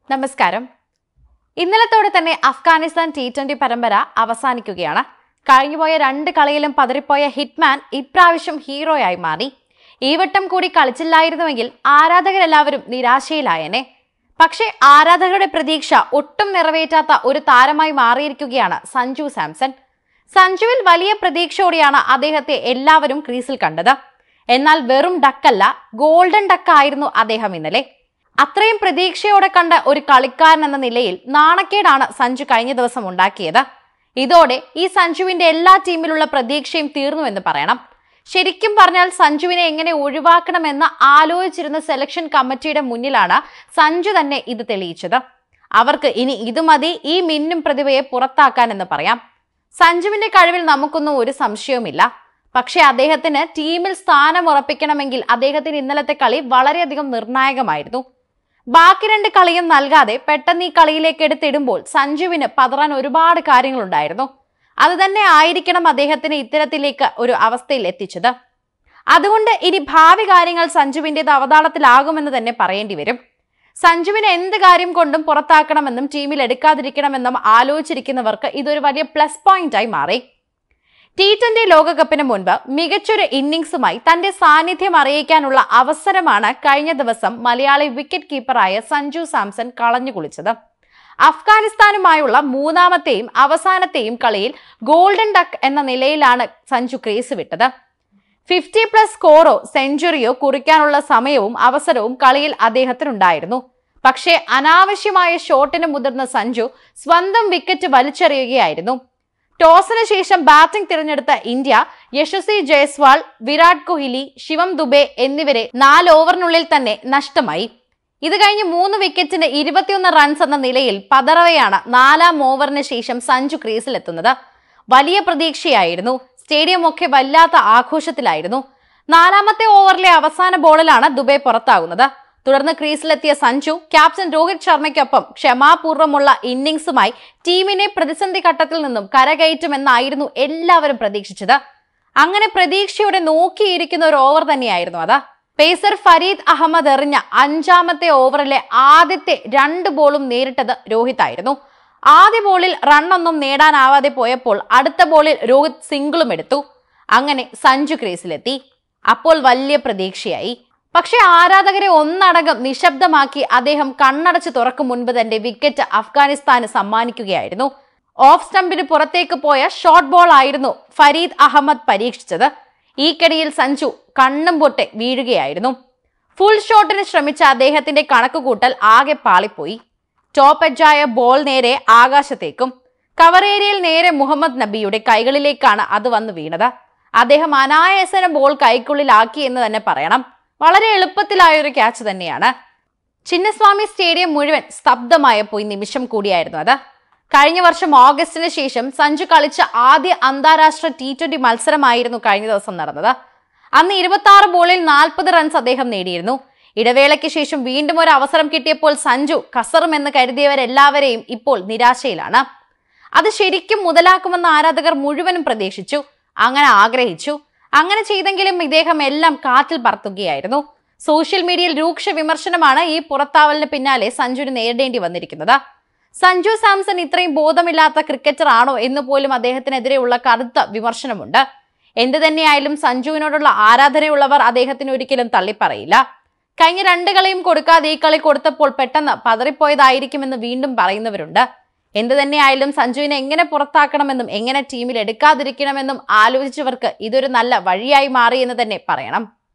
നമസ്കാരം ഇന്നലത്തോടെ തന്നെ Afghanistan T twenty പരമ്പര അവസാനിക്കുകയാണ് കഴിഞ്ഞുപോയ രണ്ട് കളിയിലും പതറിപ്പോയ ഹിറ്റ്മാൻ ഇപ്രാവശ്യം ഹീറോയായി മാറി ഈ വട്ടം കൂടി കളിച്ചില്ലായിരുന്നുവെങ്കിൽ ആരാധകരെല്ലാവരും നിരാശയിലായേനെ പക്ഷേ ആരാധകരുടെ പ്രതീക്ഷ ഒട്ടും നിറവേറ്റാത്ത ഒരു താരമായി മാറിയിരിക്കുകയാണ് സഞ്ജു സാംസൺ സഞ്ജുവിൽ വലിയ പ്രതീക്ഷയോടെയാണ് അദ്ദേഹത്തെ എല്ലാവരും ക്രീസിൽ കണ്ടത് എന്നാൽ വെറും ഡക്കല്ല ഗോൾഡൻ ഡക്കായിരുന്നു അദ്ദേഹം ഇന്നലെ അത്രയും പ്രതീക്ഷയോടെ കണ്ട ഒരു കളിക്കാരൻ എന്ന നിലയിൽ നാണക്കേടാണ് സഞ്ജു കഴിഞ്ഞ ദിവസം ഉണ്ടാക്കിയത് ഇതോടെ ഈ സഞ്ജുവിന്റെ എല്ലാ ടീമിലുള്ള പ്രതീക്ഷയും തീർന്നു എന്ന് പറയണം ശരിക്കും പറഞ്ഞാൽ സഞ്ജുവിനെ എങ്ങനെ ഒഴിവാക്കണമെന്ന് ആലോചിച്ചിരുന്ന സെലക്ഷൻ കമ്മിറ്റിയുടെ മുന്നിലാണ് സഞ്ജു തന്നെ ഇത് തെളിയിച്ചത് അവർക്ക് ഇനി ഇത് മതി ഈ മിന്നും പ്രതിഭയെ പുറത്താക്കാൻ എന്ന് പറയാം സഞ്ജുവിന്റെ കഴിവിൽ നമുക്കൊന്നും ഒരു സംശയവുമില്ല പക്ഷേ അദ്ദേഹത്തിന് ടീമിൽ സ്ഥാനം ഉറപ്പിക്കണമെങ്കിൽ അദ്ദേഹത്തിന് ഇന്നലത്തെ കളി വളരെയധികം നിർണായകമായിരുന്നു ബാക്കി രണ്ട് കളിയും നൽകാതെ പെട്ടെന്ന് ഈ കളിയിലേക്ക് എടുത്തിടുമ്പോൾ സഞ്ജുവിന് പതറാൻ ഒരുപാട് കാര്യങ്ങളുണ്ടായിരുന്നു അത് തന്നെ ആയിരിക്കണം അദ്ദേഹത്തിന് ഇത്തരത്തിലേക്ക് ഒരു അവസ്ഥയിൽ എത്തിച്ചത് അതുകൊണ്ട് ഇനി ഭാവി കാര്യങ്ങൾ സഞ്ജുവിൻ്റെത് അവതാളത്തിലാകുമെന്ന് തന്നെ പറയേണ്ടി വരും സഞ്ജുവിനെ എന്ത് കാര്യം കൊണ്ടും പുറത്താക്കണമെന്നും ടീമിൽ എടുക്കാതിരിക്കണമെന്നും ആലോചിച്ചിരിക്കുന്നവർക്ക് ഇതൊരു വലിയ പ്ലസ് പോയിന്റായി മാറി ടി ട്വന്റി ലോകകപ്പിന് മുൻപ് മികച്ചൊരു ഇന്നിംഗ്സുമായി തന്റെ സാന്നിധ്യം അറിയിക്കാനുള്ള അവസരമാണ് കഴിഞ്ഞ ദിവസം മലയാളി വിക്കറ്റ് കീപ്പറായ സഞ്ജു സാംസൺ കളഞ്ഞു കുളിച്ചത് അഫ്ഗാനിസ്ഥാനുമായുള്ള മൂന്നാമത്തെയും അവസാനത്തെയും കളിയിൽ ഗോൾഡൻ ഡക്ക് എന്ന നിലയിലാണ് സഞ്ജു ക്രീസ് വിട്ടത് ഫിഫ്റ്റി പ്ലസ് സ്കോറോ സെഞ്ചുറിയോ കുറിക്കാനുള്ള സമയവും അവസരവും കളിയിൽ അദ്ദേഹത്തിനുണ്ടായിരുന്നു പക്ഷേ അനാവശ്യമായ ഷോട്ടിന് മുതിർന്ന സഞ്ജു സ്വന്തം വിക്കറ്റ് വലിച്ചെറിയുകയായിരുന്നു ടോസിന് ശേഷം ബാറ്റിംഗ് തിരഞ്ഞെടുത്ത ഇന്ത്യ യശസ്വി ജയ്സ്വാൾ വിരാട് കോഹ്ലി ശിവം ദുബെ എന്നിവരെ നാല് ഓവറിനുള്ളിൽ തന്നെ നഷ്ടമായി ഇത് കഴിഞ്ഞ് മൂന്ന് വിക്കറ്റിന് ഇരുപത്തിയൊന്ന് റൺസ് എന്ന നിലയിൽ പതറവയാണ് നാലാം ഓവറിന് ശേഷം സഞ്ജു ക്രീസിലെത്തുന്നത് വലിയ പ്രതീക്ഷയായിരുന്നു സ്റ്റേഡിയം ഒക്കെ വല്ലാത്ത ആഘോഷത്തിലായിരുന്നു നാലാമത്തെ ഓവറിലെ അവസാന ബോളിലാണ് ദുബെ പുറത്താകുന്നത് തുടർന്ന് ക്രീസിലെത്തിയ സഞ്ജു ക്യാപ്റ്റൻ രോഹിത് ശർമ്മയ്ക്കൊപ്പം ക്ഷമാപൂർവ്വമുള്ള ഇന്നിംഗ്സുമായി ടീമിനെ പ്രതിസന്ധി ഘട്ടത്തിൽ നിന്നും കരകയറ്റുമെന്നായിരുന്നു എല്ലാവരും പ്രതീക്ഷിച്ചത് അങ്ങനെ പ്രതീക്ഷയോടെ നോക്കിയിരിക്കുന്ന ഒരു ഓവർ തന്നെയായിരുന്നു അത് പേസർ ഫരീദ് അഹമ്മദ് എറിഞ്ഞ അഞ്ചാമത്തെ ഓവറിലെ ആദ്യത്തെ രണ്ട് ബോളും നേരിട്ടത് രോഹിത് ആയിരുന്നു ആദ്യ ബോളിൽ റണ്ണൊന്നും നേടാനാവാതെ പോയപ്പോൾ അടുത്ത ബോളിൽ രോഹിത് സിംഗിളും എടുത്തു അങ്ങനെ സഞ്ജു ക്രീസിലെത്തി അപ്പോൾ വലിയ പ്രതീക്ഷയായി പക്ഷേ ആരാധകരെ ഒന്നടങ്കം നിശബ്ദമാക്കി അദ്ദേഹം കണ്ണടച്ച് തുറക്കും മുൻപ് തന്റെ വിക്കറ്റ് അഫ്ഗാനിസ്ഥാന് സമ്മാനിക്കുകയായിരുന്നു ഓഫ് സ്റ്റംപിന് പുറത്തേക്ക് പോയ ഷോർട്ട് ബോൾ ആയിരുന്നു ഫരീദ് അഹമ്മദ് പരീക്ഷിച്ചത് ഈ കടിയിൽ സഞ്ജു കണ്ണും പൊട്ടെ വീഴുകയായിരുന്നു ഫുൾ ഷോട്ടിന് ശ്രമിച്ച അദ്ദേഹത്തിന്റെ കണക്കുകൂട്ടൽ ആകെ പാളിപ്പോയി ടോപ്പ് എഡ്ജായ ബോൾ നേരെ ആകാശത്തേക്കും കവർ ഏരിയയിൽ നേരെ മുഹമ്മദ് നബിയുടെ കൈകളിലേക്കാണ് അത് വന്ന് വീണത് അദ്ദേഹം അനായാസന ബോൾ കൈക്കുള്ളിലാക്കി എന്ന് തന്നെ പറയണം വളരെ എളുപ്പത്തിലായ ഒരു ക്യാച്ച് തന്നെയാണ് ചിന്നസ്വാമി സ്റ്റേഡിയം മുഴുവൻ സ്തബ്ധമായപ്പോൾ ഈ നിമിഷം കൂടിയായിരുന്നു അത് കഴിഞ്ഞ വർഷം ഓഗസ്റ്റിന് ശേഷം സഞ്ജു കളിച്ച ആദ്യ അന്താരാഷ്ട്ര ടി ട്വന്റി മത്സരമായിരുന്നു കഴിഞ്ഞ ദിവസം നടന്നത് അന്ന് ഇരുപത്തി ആറ് ബോളിൽ നാൽപ്പത് റൺസ് അദ്ദേഹം നേടിയിരുന്നു ഇടവേളയ്ക്ക് ശേഷം വീണ്ടും ഒരു അവസരം കിട്ടിയപ്പോൾ സഞ്ജു കസറുമെന്ന് കരുതിയവരെല്ലാവരെയും ഇപ്പോൾ നിരാശയിലാണ് അത് ശരിക്കും മുതലാക്കുമെന്ന് ആരാധകർ മുഴുവനും പ്രതീക്ഷിച്ചു അങ്ങനെ ആഗ്രഹിച്ചു അങ്ങനെ ചെയ്തെങ്കിലും ഇദ്ദേഹം എല്ലാം കാറ്റിൽ പറത്തുകയായിരുന്നു സോഷ്യൽ മീഡിയയിൽ രൂക്ഷ വിമർശനമാണ് ഈ പുറത്താവലിന് പിന്നാലെ സഞ്ജുവിന് നേരിടേണ്ടി വന്നിരിക്കുന്നത് സഞ്ജു സാംസൺ ഇത്രയും ബോധമില്ലാത്ത ക്രിക്കറ്റർ ആണോ എന്ന് പോലും അദ്ദേഹത്തിനെതിരെയുള്ള കടുത്ത വിമർശനമുണ്ട് എന്ത് തന്നെയായാലും സഞ്ജുവിനോടുള്ള ആരാധനയുള്ളവർ അദ്ദേഹത്തിന് ഒരിക്കലും തള്ളിപ്പറയില്ല കഴിഞ്ഞ രണ്ട് കളിയും കൊടുക്കാതെ ഈ കളി കൊടുത്തപ്പോൾ പെട്ടെന്ന് പതറിപ്പോയതായിരിക്കുമെന്ന് വീണ്ടും പറയുന്നവരുണ്ട് എന്ത് തന്നെയായാലും സഞ്ജുവിനെ എങ്ങനെ പുറത്താക്കണമെന്നും എങ്ങനെ ടീമിൽ എടുക്കാതിരിക്കണമെന്നും ആലോചിച്ചവർക്ക് ഇതൊരു നല്ല വഴിയായി മാറിയെന്ന് തന്നെ പറയണം